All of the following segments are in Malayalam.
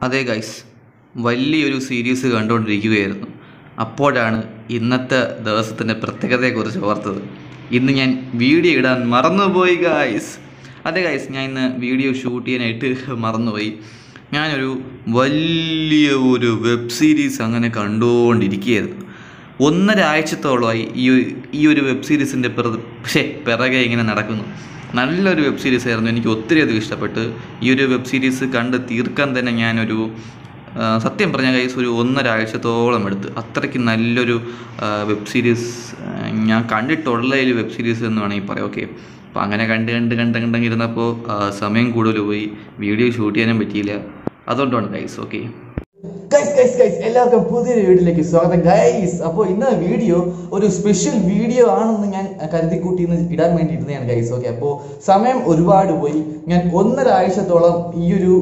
അതെ ഗൈസ് വലിയൊരു സീരീസ് കണ്ടുകൊണ്ടിരിക്കുകയായിരുന്നു അപ്പോഴാണ് ഇന്നത്തെ ദിവസത്തിൻ്റെ പ്രത്യേകതയെക്കുറിച്ച് ഓർത്തത് ഇന്ന് ഞാൻ വീഡിയോ ഇടാൻ മറന്നുപോയി ഗൈസ് അതെ ഗൈസ് ഞാൻ ഇന്ന് വീഡിയോ ഷൂട്ട് ചെയ്യാനായിട്ട് മറന്നുപോയി ഞാനൊരു വലിയ ഒരു വെബ് സീരീസ് അങ്ങനെ കണ്ടുകൊണ്ടിരിക്കുകയായിരുന്നു ഒന്നര ആഴ്ചത്തോളമായി ഈ ഈ ഒരു വെബ് സീരീസിൻ്റെ പക്ഷേ പിറകെ ഇങ്ങനെ നടക്കുന്നു നല്ലൊരു വെബ് സീരീസ് ആയിരുന്നു എനിക്ക് ഒത്തിരി അധികം ഇഷ്ടപ്പെട്ട് ഈ ഒരു വെബ് സീരീസ് കണ്ട് തീർക്കാൻ തന്നെ ഞാനൊരു ആ, സത്യം പറഞ്ഞ കൈസ് ഒരു ഒന്നര ആഴ്ചത്തോളം എടുത്ത് അത്രയ്ക്ക് നല്ലൊരു വെബ് സീരീസ് ഞാൻ കണ്ടിട്ടുള്ളതിൽ വെബ് സീരീസ് എന്ന് വേണമെങ്കിൽ പറയാം ഓക്കെ അപ്പോൾ അങ്ങനെ കണ്ട് കണ്ട് കണ്ട് കണ്ടിരുന്നപ്പോൾ സമയം കൂടുതൽ പോയി വീഡിയോ ഷൂട്ട് ചെയ്യാനും പറ്റിയില്ല അതുകൊണ്ടാണ് guys okay guys guys guys എല്ലാവർക്കും പുതിയൊരു വീഡിയോയിലേക്ക് സ്വാഗതം ഗൈസ് അപ്പോൾ ഇന്ന് വീഡിയോ ഒരു സ്പെഷ്യൽ വീഡിയോ ആണെന്ന് ഞാൻ കരുതിക്കൂട്ടി ഇന്ന് ഇടാൻ വേണ്ടിയിരുന്നതാണ് ഗൈസ് ഓക്കെ അപ്പോൾ സമയം ഒരുപാട് പോയി ഞാൻ ഒന്നര ആഴ്ചത്തോളം ഈ ഒരു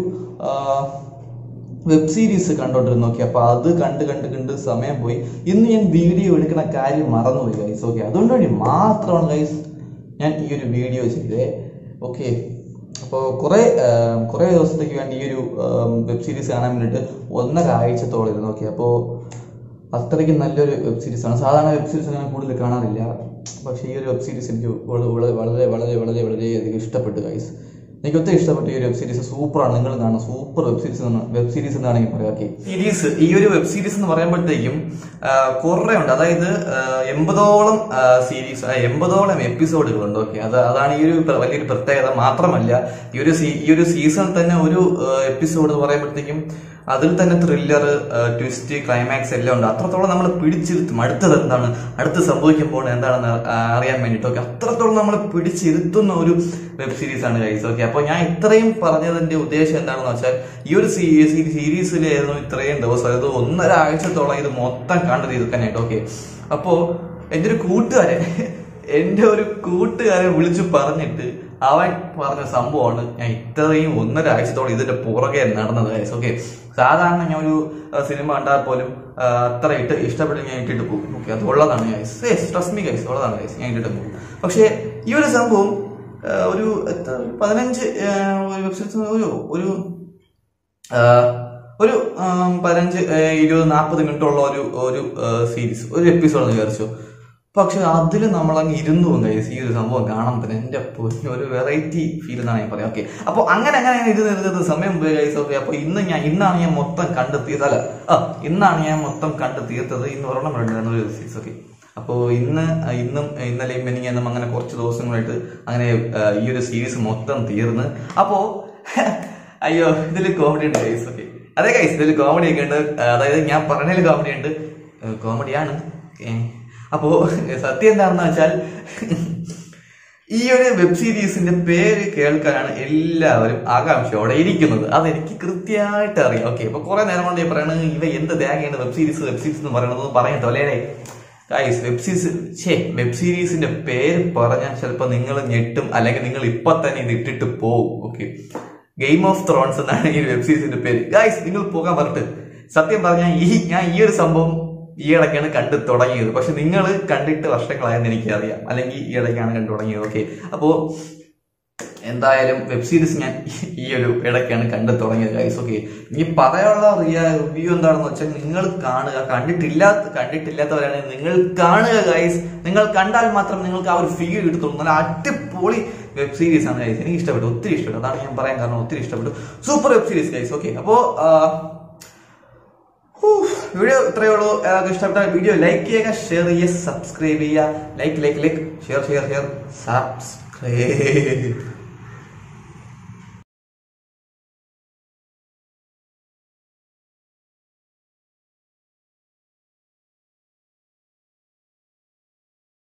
വെബ് സീരീസ് കണ്ടോണ്ടിരുന്നു ഓക്കെ അപ്പോൾ അത് കണ്ട് കണ്ട് കണ്ട് സമയം പോയി ഇന്ന് ഞാൻ വീഡിയോ എടുക്കുന്ന കാര്യം മറന്നുപോയി ഗൈസ് ഓക്കെ അതുകൊണ്ട് വേണ്ടി മാത്രമാണ് ഗൈസ് ഞാൻ ഈ ഒരു വീഡിയോ ചെയ്തേ ഓക്കെ അപ്പോൾ കുറേ ആം, കുറേ ദിവസത്തേക്ക് വേണ്ടി ഈ ഒരു വെബ് സീരീസ് കാണാൻ വേണ്ടിയിട്ട് ഒന്നര ആഴ്ചത്തോളം ഇരുന്നു ഓക്കെ അപ്പോൾ അത്രയ്ക്ക് നല്ലൊരു വെബ് സീരീസ് ആണ് സാധാരണ വെബ് സീരീസ് അങ്ങനെ കൂടുതൽ കാണാറില്ല പക്ഷേ ഈ ഒരു വെബ് സീരീസ് എനിക്ക് വള- വളരെ വളരെ വളരെ വളരെ വളരെയധികം ഇഷ്ടപ്പെട്ടു ഗൈസ് എനിക്ക് ഒത്തിരി ഇഷ്ടപ്പെട്ട ഈ ഒരു വെബ് സീരീസ് സൂപ്പറാണ് നിങ്ങൾ കാണുന്ന super web series web series എന്നാണെങ്കിൽ പറയാം ഓക്കെ സീരീസ് ഈ ഒരു വെബ് സീരീസ് എന്ന് പറയുമ്പോഴത്തേക്കും കുറേ ഉണ്ട് അതായത് ആ, എൺപതോളം സീരീസ് എൺപതോളം എപ്പിസോഡുകളുണ്ട് ഓക്കെ അത് അതാണ് ഈ ഒരു പ്ര- വലിയൊരു പ്രത്യേകത മാത്രമല്ല ഈ ഒരു സീ- ഈ ഒരു സീസൺ തന്നെ ഒരു എപ്പിസോഡ് എന്ന് പറയുമ്പോഴത്തേക്കും അതിൽ തന്നെ ത്രില്ലർ ട്വിസ്റ്റ് ക്ലൈമാക്സ് എല്ലാം ഉണ്ട് അത്രത്തോളം നമ്മൾ പിടിച്ചിരുത്തും അടുത്തത് എന്താണ് അടുത്ത് സംഭവിക്കാൻ പോകുന്നത് എന്താണെന്ന് ആ, അറിയാൻ വേണ്ടിയിട്ട് ഓക്കെ അത്രത്തോളം നമ്മൾ പിടിച്ചിരുത്തുന്ന ഒരു വെബ് സീരീസ് ആണ് ഗൈസ് ഓക്കെ അപ്പോൾ ഞാൻ ഇത്രയും പറഞ്ഞതിന്റെ ഉദ്ദേശം എന്താണെന്ന് വെച്ചാൽ ഈ ഒരു സീരീസിലായിരുന്നു ഇത്രയും ദിവസം അതായത് ഒന്നര ആഴ്ചത്തോളം ഇത് മൊത്തം കണ്ടു തീർക്കാനായിട്ട് ഓക്കെ അപ്പോൾ എൻ്റെ ഒരു കൂട്ടുകാരൻ എൻ്റെ ഒരു കൂട്ടുകാരെ വിളിച്ചു പറഞ്ഞിട്ട് അവൻ പറഞ്ഞ സംഭവമാണ് ഞാൻ ഇത്രയും ഒന്നര ആഴ്ചത്തോളം ഇതിന്റെ പുറകെ നടന്നത് ഗൈസ് ഓക്കെ സാധാരണ ഞാൻ ഒരു ആ, സിനിമ കണ്ടാൽ പോലും ആ, അത്ര ഇട്ട് ഇഷ്ടപ്പെട്ട് ഞാൻ ഇട്ടിട്ട് പോകും ഓക്കെ അത് ഉള്ളതാണ് ഗൈസ് ട്രസ്റ്റ് മീ ഗൈസ് ഉള്ളതാണ് ഗൈസ് ഞാൻ ഇട്ടിട്ട് പോകും പക്ഷേ ഈ ഒരു സംഭവം ആ, ഒരു എത്ര ഒരു പതിനഞ്ച് ആ, ഒരു വെബ്സൈറ്റ്സ് ഒരു ഒരു ആ, ഒരു ആം, പതിനഞ്ച് ആ, ഇരുപത് നാൽപ്പത് മിനിറ്റ് ഉള്ള ഒരു ഒരു സീരീസ് ഒരു എപ്പിസോഡ് എന്ന് വിചാരിച്ചു പക്ഷെ അതിൽ നമ്മളങ്ങ് ഇരുന്നു പോകും guys. ഈ ഒരു സംഭവം കാണാൻ തന്നെ എൻ്റെ പൊന്നു ഒരു വെറൈറ്റി ഫീൽ എന്നാണ് ഞാൻ പറയാം ഓക്കെ അപ്പോൾ അങ്ങനെ അങ്ങനെ അങ്ങനെ ഇരുന്ന് ഇരുന്നത് സമയം പോയി ഗൈസ് ഓക്കെ അപ്പോൾ ഇന്ന് ഞാൻ ഇന്നാണ് ഞാൻ മൊത്തം കണ്ട് തീർത്തത് അല്ല ആ ഇന്നാണ് ഞാൻ മൊത്തം കണ്ട് തീർത്തത് ഇന്ന് ഒരെണ്ണം ഉണ്ടായിരുന്നു ഒരു സീരീസ് ഓക്കെ അപ്പോൾ ഇന്ന് ആ, ഇന്നും ഇന്നലെയും എനിക്കെന്നും അങ്ങനെ കുറച്ച് ദിവസങ്ങളായിട്ട് അങ്ങനെ ആ, ഈ ഒരു സീരീസ് മൊത്തം തീർന്ന് അപ്പോൾ അയ്യോ ഇതിൽ കോമഡി ഉണ്ട് ഗൈസ് ഓക്കെ അതെ ഗൈസ് ഇതിൽ കോമഡി ഒക്കെ ഉണ്ട് ആ, അതായത് ഞാൻ പറഞ്ഞതിൽ കോമഡി ഉണ്ട് കോമഡിയാണ് അപ്പോ സത്യം എന്താണെന്ന് വെച്ചാൽ ഈ ഒരു വെബ് സീരീസിന്റെ പേര് കേൾക്കാനാണ് എല്ലാവരും ആകാംക്ഷയോടെ ഇരിക്കുന്നത് അതെനിക്ക് കൃത്യമായിട്ട് അറിയാം ഓക്കെ അപ്പൊ കുറെ നേരം കൊണ്ട് ഞാൻ പറയണത് ഇവ എന്ത് തേങ്ങയാണ് വെബ് സീരീസ് വെബ് സീരീസ് എന്ന് പറയുന്നത് പറയട്ടോ അല്ലേ ഗൈസ് വെബ് സീരീസ് ഛേ വെബ് സീരീസിന്റെ പേര് പറഞ്ഞാൽ ചിലപ്പോൾ നിങ്ങൾ ഞെട്ടും അല്ലെങ്കിൽ നിങ്ങൾ ഇപ്പൊ തന്നെ ഇത് ഇട്ടിട്ട് പോവും ഓക്കെ ഗെയിം ഓഫ് ത്രോൺസ് എന്നാണ് ഈ വെബ് സീരീസിന്റെ പേര് ഗൈസ് നിങ്ങൾ പോകാൻ പറഞ്ഞിട്ട് സത്യം പറഞ്ഞാൽ ഈ ഞാൻ ഈ ഒരു സംഭവം ഈ ഇടയ്ക്കാണ് കണ്ടു തുടങ്ങിയത് പക്ഷെ നിങ്ങൾ കണ്ടിട്ട് വർഷങ്ങളായെന്ന് എനിക്കറിയാം അല്ലെങ്കിൽ ഈ ഇടയ്ക്കാണ് കണ്ടു തുടങ്ങിയത് ഓക്കെ അപ്പോ എന്തായാലും വെബ് സീരീസ് ഞാൻ ഈ ഒരു ഇടയ്ക്കാണ് കണ്ടു തുടങ്ങിയത് ഗൈസ് ഓക്കെ ഇനി പറയാനുള്ള റിവ്യൂ എന്താണെന്ന് വെച്ചാൽ നിങ്ങൾ കാണുക കണ്ടിട്ടില്ലാത്ത കണ്ടിട്ടില്ലാത്തവരാണെങ്കിൽ നിങ്ങൾ കാണുക ഗൈസ് നിങ്ങൾ കണ്ടാൽ മാത്രം നിങ്ങൾക്ക് ആ ഒരു ഫീൽ കിട്ടത്തുള്ളൂ നല്ല അടിപൊളി വെബ് സീരീസ് ആണ് ഗൈസ് എനിക്ക് ഇഷ്ടപ്പെട്ടു ഒത്തിരി ഇഷ്ടപ്പെട്ടു അതാണ് ഞാൻ പറയാൻ കാരണം ഒത്തിരി ഇഷ്ടപ്പെട്ടു super web series guys okay അപ്പോ ആ, വീഡിയോ ഇത്രയേ ഉള്ളൂ എല്ലാവർക്കും ഇഷ്ടപ്പെട്ട വീഡിയോ ലൈക്ക് ചെയ്യുക ഷെയർ ചെയ്യുക സബ്സ്ക്രൈബ് ചെയ്യുക like like like share share share subscribe